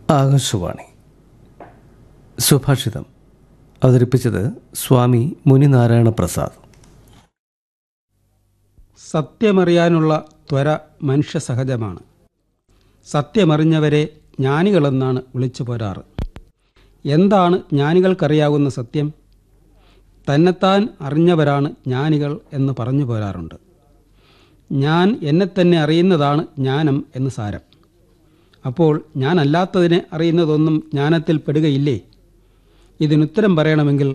ആകാശവാണി സുഭാഷിതം അവതരിപ്പിച്ചത് സ്വാമി മുനിനാരായണ പ്രസാദ് സത്യമറിയാനുള്ള ത്വര മനുഷ്യ സഹജമാണ് സത്യമറിഞ്ഞവരെ ജ്ഞാനികളെന്നാണ് വിളിച്ചു പോരാറ് എന്താണ് ജ്ഞാനികൾക്കറിയാവുന്ന സത്യം തന്നെത്താൻ അറിഞ്ഞവരാണ് ജ്ഞാനികൾ എന്ന് പറഞ്ഞു പോരാറുണ്ട് ഞാൻ എന്നെ തന്നെ അറിയുന്നതാണ് ജ്ഞാനം എന്ന് സാരം അപ്പോൾ ഞാൻ അല്ലാത്തതിനെ അറിയുന്നതൊന്നും ജ്ഞാനത്തിൽ പെടുകയില്ലേ ഇതിനുത്തരം പറയണമെങ്കിൽ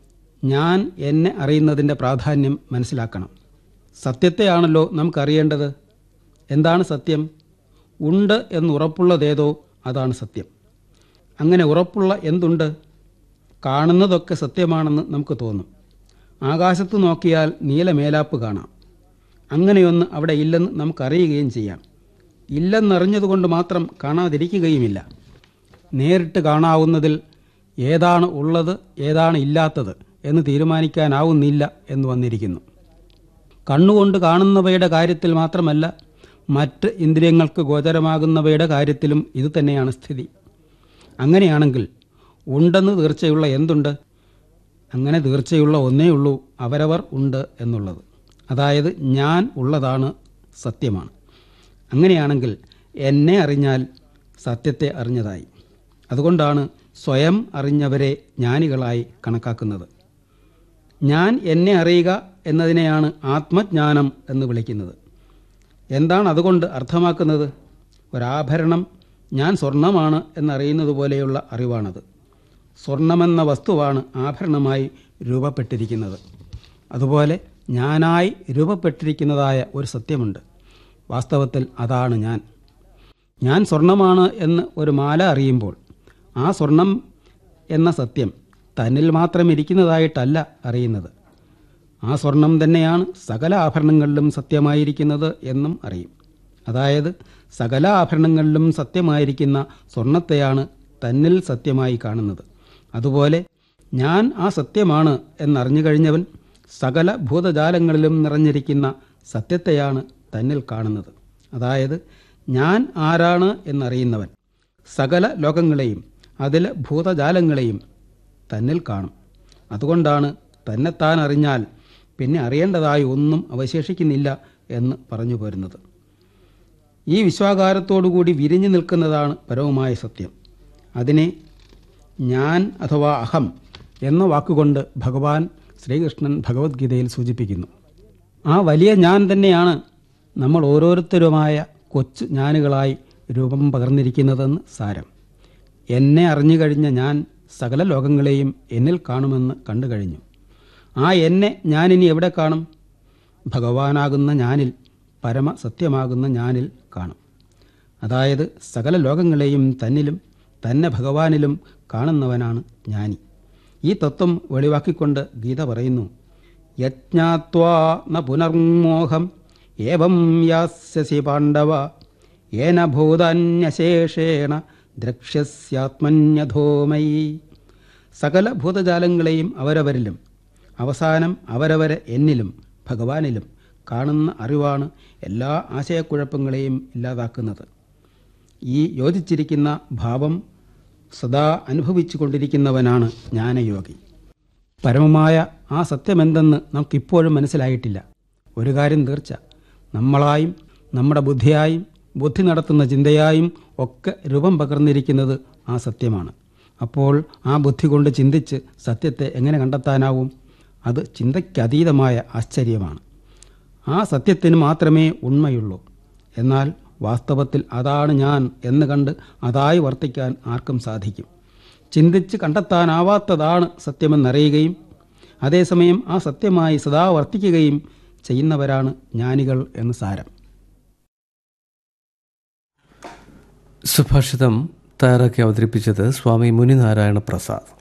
ഞാൻ എന്നെ അറിയുന്നതിൻ്റെ പ്രാധാന്യം മനസ്സിലാക്കണം സത്യത്തെയാണല്ലോ നമുക്കറിയേണ്ടത് എന്താണ് സത്യം ഉണ്ട് എന്ന് ഉറപ്പുള്ളതേതോ അതാണ് സത്യം അങ്ങനെ ഉറപ്പുള്ള എന്തുണ്ട് കാണുന്നതൊക്കെ സത്യമാണെന്ന് നമുക്ക് തോന്നും ആകാശത്ത് നോക്കിയാൽ നീലമേലാപ്പ് കാണാം അങ്ങനെയൊന്ന് അവിടെ ഇല്ലെന്ന് നമുക്കറിയുകയും ചെയ്യാം ഇല്ലെന്നറിഞ്ഞതുകൊണ്ട് മാത്രം കാണാതിരിക്കുകയുമില്ല നേരിട്ട് കാണാവുന്നതിൽ ഏതാണ് ഉള്ളത് ഏതാണ് ഇല്ലാത്തത് എന്ന് തീരുമാനിക്കാനാവുന്നില്ല എന്ന് വന്നിരിക്കുന്നു കണ്ണുകൊണ്ട് കാണുന്നവയുടെ കാര്യത്തിൽ മാത്രമല്ല മറ്റ് ഇന്ദ്രിയങ്ങൾക്ക് ഗോചരമാകുന്നവയുടെ കാര്യത്തിലും ഇത് തന്നെയാണ് സ്ഥിതി അങ്ങനെയാണെങ്കിൽ ഉണ്ടെന്ന് തീർച്ചയുള്ള എന്തുണ്ട് അങ്ങനെ തീർച്ചയുള്ള ഒന്നേ ഉള്ളൂ അവരവർ ഉണ്ട് എന്നുള്ളത് അതായത് ഞാൻ ഉള്ളതാണ് സത്യമാണ് അങ്ങനെയാണെങ്കിൽ എന്നെ അറിഞ്ഞാൽ സത്യത്തെ അറിഞ്ഞതായി അതുകൊണ്ടാണ് സ്വയം അറിഞ്ഞവരെ ജ്ഞാനികളായി കണക്കാക്കുന്നത് ഞാൻ എന്നെ അറിയുക എന്നതിനെയാണ് ആത്മജ്ഞാനം എന്ന് വിളിക്കുന്നത് എന്താണ് അതുകൊണ്ട് അർത്ഥമാക്കുന്നത് ഒരാഭരണം ഞാൻ സ്വർണമാണ് എന്നറിയുന്നത് പോലെയുള്ള അറിവാണത് സ്വർണമെന്ന വസ്തുവാണ് ആഭരണമായി രൂപപ്പെട്ടിരിക്കുന്നത് അതുപോലെ ഞാനായി രൂപപ്പെട്ടിരിക്കുന്നതായ ഒരു സത്യമുണ്ട് വാസ്തവത്തിൽ അതാണ് ഞാൻ ഞാൻ സ്വർണമാണ് എന്ന് ഒരു മാല അറിയുമ്പോൾ ആ സ്വർണം എന്ന സത്യം തന്നിൽ മാത്രം ഇരിക്കുന്നതായിട്ടല്ല അറിയുന്നത് ആ സ്വർണം തന്നെയാണ് സകല ആഭരണങ്ങളിലും സത്യമായിരിക്കുന്നത് എന്നും അറിയും അതായത് സകല ആഭരണങ്ങളിലും സത്യമായിരിക്കുന്ന സ്വർണത്തെയാണ് തന്നിൽ സത്യമായി കാണുന്നത് അതുപോലെ ഞാൻ ആ സത്യമാണ് എന്നറിഞ്ഞു കഴിഞ്ഞവൻ സകല ഭൂതജാലങ്ങളിലും നിറഞ്ഞിരിക്കുന്ന സത്യത്തെയാണ് തന്നിൽ കാണുന്നത് അതായത് ഞാൻ ആരാണ് എന്നറിയുന്നവൻ സകല ലോകങ്ങളെയും അതിലെ ഭൂതജാലങ്ങളെയും തന്നിൽ കാണും അതുകൊണ്ടാണ് തന്നെത്താൻ അറിഞ്ഞാൽ പിന്നെ അറിയേണ്ടതായി ഒന്നും അവശേഷിക്കുന്നില്ല എന്ന് പറഞ്ഞു പോരുന്നത് ഈ വിശ്വാകാരത്തോടുകൂടി വിരിഞ്ഞു നിൽക്കുന്നതാണ് പരവുമായ സത്യം അതിനെ ഞാൻ അഥവാ അഹം എന്ന വാക്കുകൊണ്ട് ഭഗവാൻ ശ്രീകൃഷ്ണൻ ഭഗവത്ഗീതയിൽ സൂചിപ്പിക്കുന്നു ആ വലിയ ഞാൻ തന്നെയാണ് നമ്മൾ ഓരോരുത്തരുമായ കൊച്ചു ഞാനുകളായി രൂപം പകർന്നിരിക്കുന്നതെന്ന് സാരം എന്നെ അറിഞ്ഞു കഴിഞ്ഞ ഞാൻ സകല ലോകങ്ങളെയും എന്നിൽ കാണുമെന്ന് കണ്ടു കഴിഞ്ഞു ആ എന്നെ ഞാനിനി എവിടെ കാണും ഭഗവാനാകുന്ന ഞാനിൽ പരമസത്യമാകുന്ന ഞാനിൽ കാണും അതായത് സകല ലോകങ്ങളെയും തന്നിലും തന്നെ ഭഗവാനിലും കാണുന്നവനാണ് ജ്ഞാനി ഈ തത്വം വെളിവാക്കിക്കൊണ്ട് ഗീത പറയുന്നു യജ്ഞാത്വാ ന പുനർമോഹം ഏവം യാസ്യസി പാണ്ഡവ ഏന ഭൂതാന്യശേഷേണ ദ്രക്ഷ്യസ്യാത്മന്യധോമയി സകല ഭൂതജാലങ്ങളെയും അവരവരിലും അവസാനം അവരവരെ എന്നിലും ഭഗവാനിലും കാണുന്ന അറിവാണ് എല്ലാ ആശയക്കുഴപ്പങ്ങളെയും ഇല്ലാതാക്കുന്നത് ഈ യോജിച്ചിരിക്കുന്ന ഭാവം സദാ അനുഭവിച്ചു കൊണ്ടിരിക്കുന്നവനാണ് ജ്ഞാനയോഗി പരമമായ ആ സത്യമെന്തെന്ന് നമുക്കിപ്പോഴും മനസ്സിലായിട്ടില്ല ഒരു കാര്യം തീർച്ച നമ്മളായും നമ്മുടെ ബുദ്ധിയായും ബുദ്ധി നടത്തുന്ന ചിന്തയായും ഒക്കെ രൂപം പകർന്നിരിക്കുന്നത് ആ സത്യമാണ് അപ്പോൾ ആ ബുദ്ധി കൊണ്ട് ചിന്തിച്ച് സത്യത്തെ എങ്ങനെ കണ്ടെത്താനാവും അത് ചിന്തയ്ക്കതീതമായ ആശ്ചര്യമാണ് ആ സത്യത്തിന് മാത്രമേ ഉണ്മയുള്ളൂ എന്നാൽ വാസ്തവത്തിൽ അതാണ് ഞാൻ എന്ന് കണ്ട് അതായി വർത്തിക്കാൻ ആർക്കും സാധിക്കും ചിന്തിച്ച് കണ്ടെത്താനാവാത്തതാണ് സത്യമെന്നറിയുകയും അതേസമയം ആ സത്യമായി സദാ വർത്തിക്കുകയും ചെയ്യുന്നവരാണ് ജ്ഞാനികൾ എന്ന് സാരം സുഭാഷിതം തയ്യാറാക്കി അവതരിപ്പിച്ചത് സ്വാമി മുനിനാരായണ പ്രസാദ്